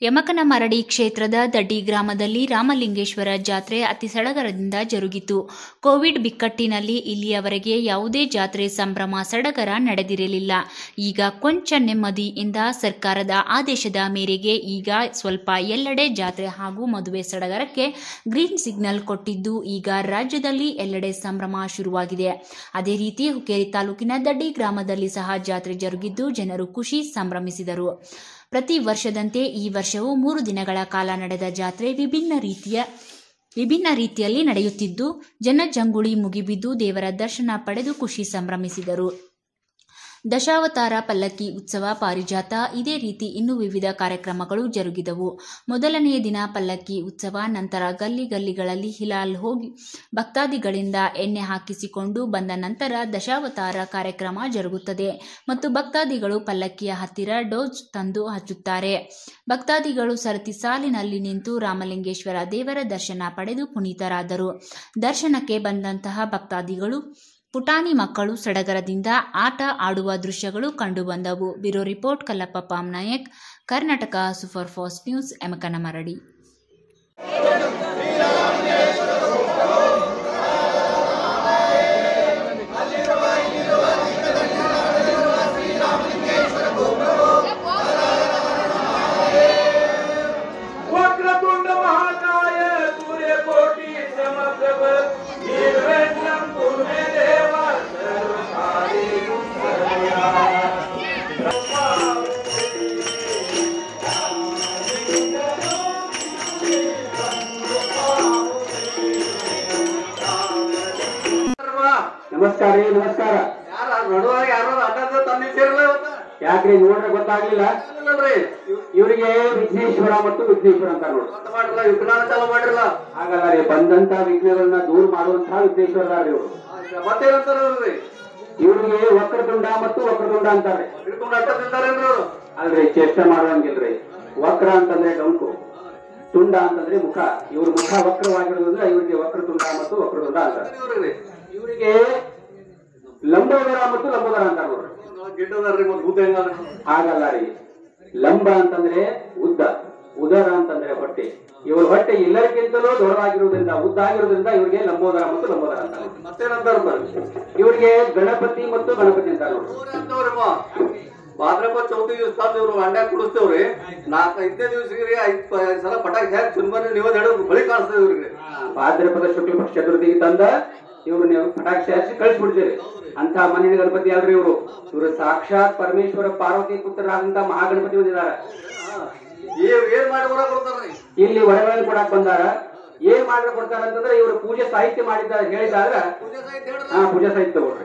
ಯಮಕನಮರಡಿ ಕ್ಷೇತ್ರದ ದಡ್ಡಿ ಗ್ರಾಮದಲ್ಲಿ ರಾಮಲಿಂಗೇಶ್ವರ ಜಾತ್ರೆ ಅತಿ ಸಡಗರದಿಂದ ಜರುಗಿತು ಕೋವಿಡ್ ಬಿಕ್ಕಟ್ಟಿನಲ್ಲಿ ಇಲ್ಲಿಯವರೆಗೆ ಯಾವುದೇ ಜಾತ್ರೆ ಸಂಭ್ರಮ ಸಡಗರ ನಡೆದಿರಲಿಲ್ಲ ಈಗ ಕೊಂಚ ನೆಮ್ಮದಿಯಿಂದ ಸರ್ಕಾರದ ಆದೇಶದ ಮೇರೆಗೆ ಈಗ ಸ್ವಲ್ಪ ಎಲ್ಲೆಡೆ ಜಾತ್ರೆ ಹಾಗೂ ಮದುವೆ ಸಡಗರಕ್ಕೆ ಗ್ರೀನ್ ಸಿಗ್ನಲ್ ಕೊಟ್ಟಿದ್ದು ಈಗ ರಾಜ್ಯದಲ್ಲಿ ಎಲ್ಲೆಡೆ ಸಂಭ್ರಮ ಶುರುವಾಗಿದೆ ಅದೇ ರೀತಿ ಹುಕ್ಕೇರಿ ತಾಲೂಕಿನ ದಡ್ಡಿ ಗ್ರಾಮದಲ್ಲಿ ಸಹ ಜಾತ್ರೆ ಜರುಗಿದ್ದು ಜನರು ಖುಷಿ ಸಂಭ್ರಮಿಸಿದರು ಪ್ರತಿ ವರ್ಷದಂತೆ ಈ ವರ್ಷವೂ ಮೂರು ದಿನಗಳ ಕಾಲ ನಡೆದ ಜಾತ್ರೆ ವಿಭಿನ್ನ ರೀತಿಯ ವಿಭಿನ್ನ ರೀತಿಯಲ್ಲಿ ನಡೆಯುತ್ತಿದ್ದು ಜನಜಂಗುಳಿ ಮುಗಿಬಿದ್ದು ದೇವರ ದರ್ಶನ ಪಡೆದು ಖುಷಿ ಸಂಭ್ರಮಿಸಿದರು ದಶಾವತಾರ ಪಲ್ಲಕ್ಕಿ ಉತ್ಸವ ಪಾರಿಜಾತ ಇದೇ ರೀತಿ ಇನ್ನೂ ವಿವಿಧ ಕಾರ್ಯಕ್ರಮಗಳು ಜರುಗಿದವು ಮೊದಲನೆಯ ದಿನ ಪಲ್ಲಕ್ಕಿ ಉತ್ಸವ ನಂತರ ಗಲ್ಲಿ ಗಲ್ಲಿಗಳಲ್ಲಿ ಹಿಲಾಲ್ ಹೋಗಿ ಭಕ್ತಾದಿಗಳಿಂದ ಎಣ್ಣೆ ಹಾಕಿಸಿಕೊಂಡು ಬಂದ ನಂತರ ದಶಾವತಾರ ಕಾರ್ಯಕ್ರಮ ಜರುಗುತ್ತದೆ ಮತ್ತು ಭಕ್ತಾದಿಗಳು ಪಲ್ಲಕ್ಕಿಯ ಹತ್ತಿರ ಡೋಜ್ ತಂದು ಹಚ್ಚುತ್ತಾರೆ ಭಕ್ತಾದಿಗಳು ಸರತಿ ಸಾಲಿನಲ್ಲಿ ನಿಂತು ರಾಮಲಿಂಗೇಶ್ವರ ದೇವರ ದರ್ಶನ ಪಡೆದು ಪುನೀತರಾದರು ದರ್ಶನಕ್ಕೆ ಬಂದಂತಹ ಭಕ್ತಾದಿಗಳು ಪುಟಾಣಿ ಮಕ್ಕಳು ಸಡಗರದಿಂದ ಆಟ ಆಡುವ ದೃಶ್ಯಗಳು ಕಂಡುಬಂದವು bureau report Kallappa Pamnayak Karnataka super fast news Yamakanamaradi वक्रतुंड महाकाय सूर्यकोटी समप्रभ निर्विघ्नं कुरु मे देव सर्वकार्येषु सर्वदा ನಮಸ್ಕಾರ ರೀ ನಮಸ್ಕಾರ ಯಾರ ನಡುವಾಗ ಯಾರು ಅಡ್ಡದ ತಂದಿದ್ದೀರಲ್ಲ ಇವತ್ತ ಯಾಕ್ರಿ ನೋಡ್ರೆ ಗೊತ್ತಾಗ್ಲಿಲ್ಲ ಇಲ್ಲಲ್ರಿ ಇವರಿಗೆ ವಿಘ್ನೇಶ್ವರ ಮತ್ತು ವಿಘ್ನೇಶ್ವರ ಅಂತ ನೋಡಿ ಅಂತ ಮಾಡಿರಲ್ಲ ವಿಜ್ಞಾನ ಚಾಲು ಮಾಡಿರಲ್ಲ ಹಾಗಲ್ಲ ರೀ ಬಂದಂತ ವಿಘ್ನಗಳನ್ನ ದೂರ ಮಾಡುವಂತಹ ವಿಘ್ನೇಶ್ವರ ರೀ ಇವರು ಮತ್ತೇನಂತಾರಲ್ರಿ ಇವರಿಗೆ ವಕ್ರತುಂಡ ಮತ್ತು ವಕ್ರತುಂಡ ಅಂತಾರೆ ಹಿಡ್ಕೊಂಡು ಅಡ್ಡ ತಿಂತಾರೇನ್ರಿ ಅವ್ರು ಅಲ್ರಿ ಚೇಷ್ಟೆ ಮಾಡುವಂಗಿಲ್ರಿ ವಕ್ರ ಅಂತಂದ್ರೆ ಡೊಂಕು ತುಂಡ ಅಂತಂದ್ರೆ ಮುಖ ಇವ್ರ ಮುಖ ವಕ್ರವಾಗಿರೋದ್ರಿಂದ ಇವರಿಗೆ ವಕ್ರತುಂಡ ಮತ್ತು ವಕ್ರತುಂಡ ಅಂತಾರೆ ಇವ್ರಿ ಇವರಿಗೆ ಲಂಬೋದರ ಮತ್ತು ಲಂಬೋದರ ಅಂತಾರೆ ನೋಡ್ರಿ ಗಿಡ್ಡದಾರ್ರಿ ಮತ್ತೆ ಭೂತ ಹೆಂಗ ಹಾಗಲ್ಲ ರೀ ಲಂಬ ಅಂತಂದ್ರೆ ಉದ್ದ ಉದರ ಅಂತಂದ್ರೆ ಹೊಟ್ಟೆ ಇವ್ರ ಹೊಟ್ಟೆ ಎಲ್ಲರಿಗಿಂತಲೂ ದೊಡ್ಡದಾಗಿರುವುದರಿಂದ ಉದ್ದ ಆಗಿರೋದ್ರಿಂದ ಇವರಿಗೆ ಲಂಬೋದರ ಮತ್ತು ಲಂಬೋದರ ಅಂತ ಮತ್ತೇನಂತಾರ ಇವರಿಗೆ ಗಣಪತಿ ಮತ್ತು ಗಣಪತಿ ಅಂತ ನೋಡಿ ಅಂತವ್ರಿಪ್ಪ ಭಾದ್ರಪ್ಪ ಚೌತಿ ದಿವಸ ತಂದು ಇವ್ರು ಅಂಡ್ಯಾಗ ಕುಡಿಸ್ತೇವ್ರಿ ನಾಲ್ಕು ಐದನೇ ದಿವಸಕ್ಕೆ ರೀ ಐದ್ ಪ- ಐದ್ ಸಲ ಪಟಾಕಿ ಹ್ಯಾಕ್ ಚುನ್ಬರಿ ನೀವು ಹಿಡಿದು ಬಳಿ ಕಾಣಿಸ್ತದೆ ಇವ್ರಿಗೆ ಭಾದ್ರಪದ ಶುಕ್ಲ ಪಕ್ಷ ಚತುರ್ಥಿಗೆ ತಂದ ಇವ್ರು ನೀವು ಪಟಾಕ್ಷಿ ಹಚ್ಚಿ ಕಳಿಸ್ಬಿಡ್ತೀರಿ ಅಂತ ಮಣ್ಣಿನ ಗಣಪತಿ ಅಲ್ರಿ ಇವರು ಇವರು ಸಾಕ್ಷಾತ್ ಪರಮೇಶ್ವರ ಪಾರ್ವತಿ ಪುತ್ರರಾದಂತ ಮಹಾಗಣಪತಿ ಬಂದಿದ್ದಾರೆ ಏನ್ ಏನ್ ಮಾಡಿ ಹೊರ ಕೊಡ್ತಾರ್ರಿ ಇಲ್ಲಿ ವರಗಳನ್ನು ಕೊಡಕ್ ಬಂದಾರ ಏನ್ ಮಾಡ್ರೆ ಕೊಡ್ತಾರ ಅಂತಂದ್ರೆ ಇವರು ಪೂಜೆ ಸಾಹಿತ್ಯ ಮಾಡಿದ್ದಾರೆ ಹೇಳಿದಾದ್ರ ಪೂಜೆ ಸಾಹಿತ್ಯ ಹೇಳ್ರಿ ಹಾ ಪೂಜೆ ಸಾಹಿತ್ಯ ತಗೊಳ್ರಿ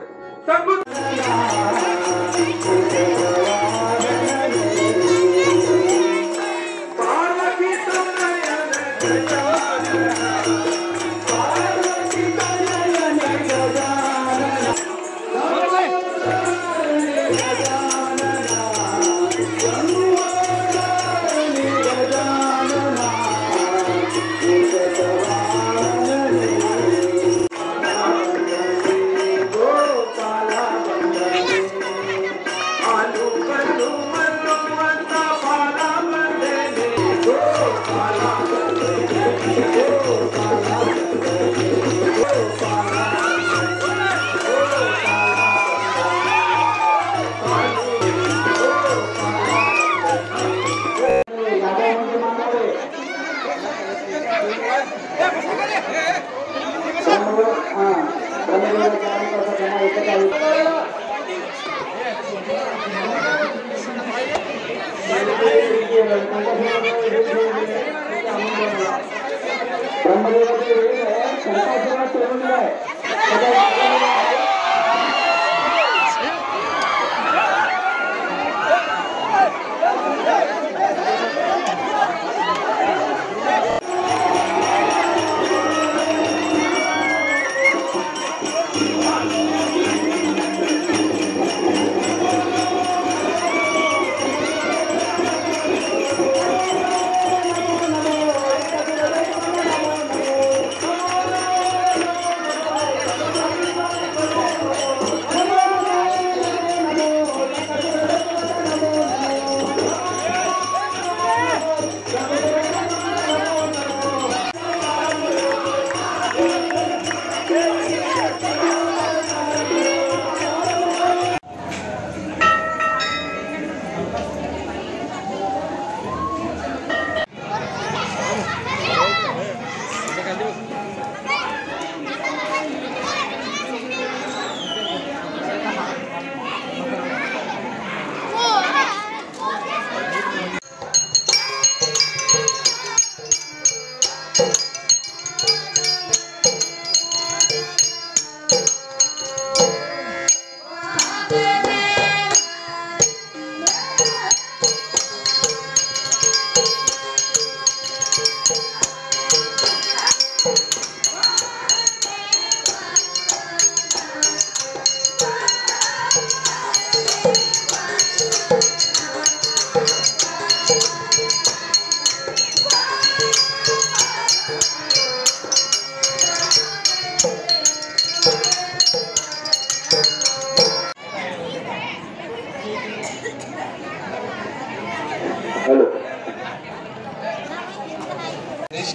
¡Vamos!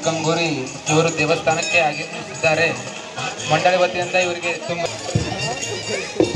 ಗಂಗೂರಿ ಇವರು ದೇವಸ್ಥಾನಕ್ಕೆ ಆಗಮಿಸಿದ್ದಾರೆ ಮಂಡಳಿ ವತಿಯಿಂದ ಇವರಿಗೆ ತುಂಬ